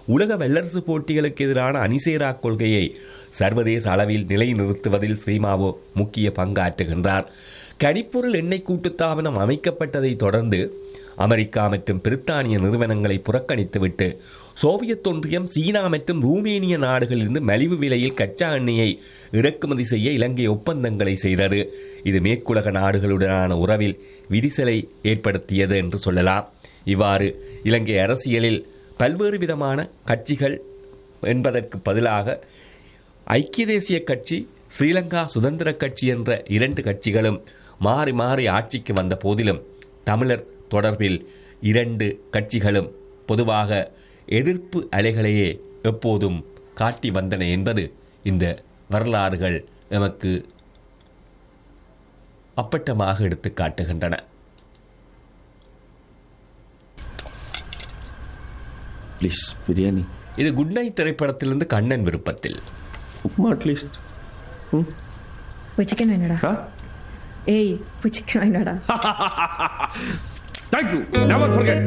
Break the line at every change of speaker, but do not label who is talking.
உலக வல்லரசு போட்டிகளுக்கு எதிரான அணிசேரா கொள்கையை சர்வதேச அளவில் நிலைநிறுத்துவதில் ஸ்ரீமாவோ முக்கிய பங்காற்றுகின்றார் கனிப்பொருள் எண்ணெய் கூட்டுத்தாபனம் அமைக்கப்பட்டதை தொடர்ந்து அமெரிக்கா மற்றும் பிரித்தானிய நிறுவனங்களை புறக்கணித்துவிட்டு சோவியத் ஒன்றியம் சீனா மற்றும் ரூமேனிய நாடுகளிலிருந்து மலிவு விலையில் கச்சா எண்ணெயை இறக்குமதி செய்ய இலங்கை ஒப்பந்தங்களை செய்தது இது மேற்குலக நாடுகளுடனான உறவில் விரிசலை ஏற்படுத்தியது என்று சொல்லலாம் இவ்வாறு இலங்கை அரசியலில் பல்வேறு விதமான கட்சிகள் என்பதற்கு பதிலாக ஐக்கிய தேசிய கட்சி ஸ்ரீலங்கா சுதந்திர கட்சி என்ற இரண்டு கட்சிகளும் மாறி மாறி ஆட்சிக்கு வந்த போதிலும் தமிழர் தொடர்பில் இரண்டு கட்சிகளும் பொதுவாக எதிர்ப்பு அலைகளையே எப்போதும் காட்டி வந்தன என்பது இந்த வரலாறுகள் எமக்கு அப்பட்டமாக எடுத்து காட்டுகின்றன
ப்ளீஸ் பிரியாணி
இது குட் நைட் திரைப்படத்திலிருந்து கண்ணன் விருப்பத்தில்
உப்மா அட்லீஸ்ட்
போய் சிக்கன் வேணடா
ஆ
ஏய் போய் சிக்கன் வேணடா
தேங்க்யூ நெவர் ஃபர்கெட்